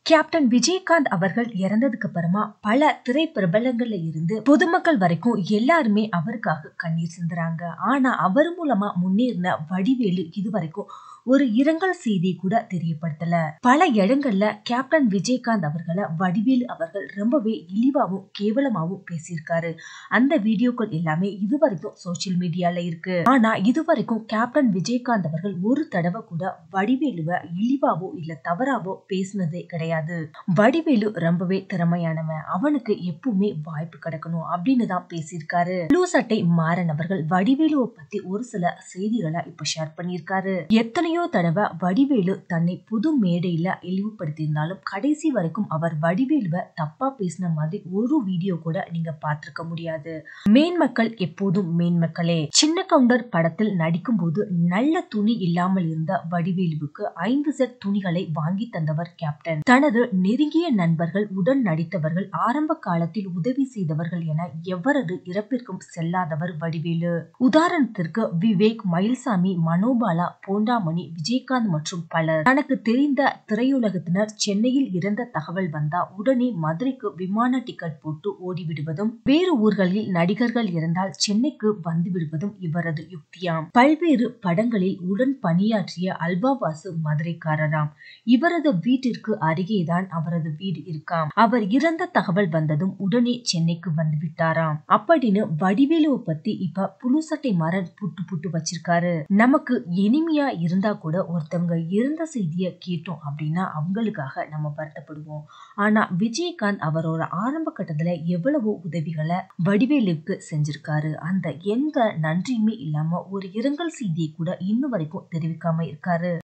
captain Vijayakanth அவர்கள் இறந்ததுக்கு அப்புறமா பல திரை பிரபலங்கள்ல இருந்து பொதுமக்கள் வரைக்கும் எல்லாருமே அவருக்காக கண்ணீர் சிந்துறாங்க ஆனா அவர் மூலமா முன்னேறின வடிவேலு இதுவரைக்கும் ஒரு இரங்கல் செய்தி கூட தெரியப்படுத்தல பல இடங்கள்ல கேப்டன் விஜயகாந்த் அவர்களை வடிவேலு அவர்கள் ரொம்பவே இழிவாவும் கேவலமாவும் பேசியிருக்காரு அந்த வீடியோக்கள் எல்லாமே இதுவரைக்கும் சோசியல் மீடியால இருக்கு ஆனா இதுவரைக்கும் கேப்டன் விஜயகாந்த் அவர்கள் ஒரு தடவை கூட வடிவேலுவ இழிவாவோ இல்ல தவறாவோ பேசினதே கிடையாது வடிவேலு ரொம்பவே திறமையானவன் அவனுக்கு எப்பவுமே வாய்ப்பு கிடைக்கணும் அப்படின்னு தான் பேசியிருக்காரு ப்ளூ சட்டை மாறன் அவர்கள் வடிவேலுவை பத்தி ஒரு சில செய்திகளை இப்ப ஷேர் பண்ணியிருக்காரு எத்தனையோ தடவை வடிவேலு தன்னை புது மேடையில இழிவுபடுத்தியிருந்தாலும் கடைசி வரைக்கும் அவர் வடிவேலுவை தப்பா பேசின மாதிரி ஒரு வீடியோ கூட நீங்க பார்த்திருக்க முடியாது மேன்மக்கள் எப்போதும் மேன்மக்களே சின்ன கவுண்டர் படத்தில் நடிக்கும் போது நல்ல துணி இல்லாமல் இருந்த வடிவேலுவுக்கு ஐந்து செட் துணிகளை வாங்கி தந்தவர் கேப்டன் தனது நெருங்கிய நண்பர்கள் உடன் நடித்தவர்கள் ஆரம்ப காலத்தில் உதவி செய்தவர்கள் என எவரது இறப்பிற்கும் செல்லாதவர் வடிவேலு உதாரணத்திற்கு விவேக் மயில்சாமி மனோபாலா போண்டாமணி விஜயகாந்த் மற்றும் பலர் தனக்கு தெரிந்த திரையுலகத்தினர் சென்னையில் இறந்த தகவல் வந்தா உடனே மதுரைக்கு விமான டிக்கெட் போட்டு ஓடிவிடுவதும் வேறு ஊர்களில் நடிகர்கள் இருந்தால் சென்னைக்கு வந்து விடுவதும் இவரது யுக்தியாம் பல்வேறு படங்களில் உடன் பணியாற்றிய அல்பாவாசு மதுரைக்காரராம் இவரது வீட்டிற்கு அருகேதான் அவரது வீடு இருக்காம் அவர் இறந்த தகவல் வந்ததும் உடனே சென்னைக்கு வந்து விட்டாராம் அப்படின்னு வடிவேலுவை பத்தி இப்ப புழுசட்டை மரன் புட்டு புட்டு வச்சிருக்காரு நமக்கு இனிமையா இருந்தா கூட ஒருத்தவங்க இறந்த செய்திய கேட்டோம் அப்படின்னா அவங்களுக்காக நம்ம வருத்தப்படுவோம் ஆனா விஜயகாந்த் அவரோட ஆரம்ப கட்டத்துல எவ்வளவோ உதவிகளை வடிவேலுக்கு செஞ்சிருக்காரு அந்த எந்த நன்றியுமே இல்லாம ஒரு இரங்கல் செய்தியை கூட இன்னும் வரைக்கும் தெரிவிக்காம இருக்காரு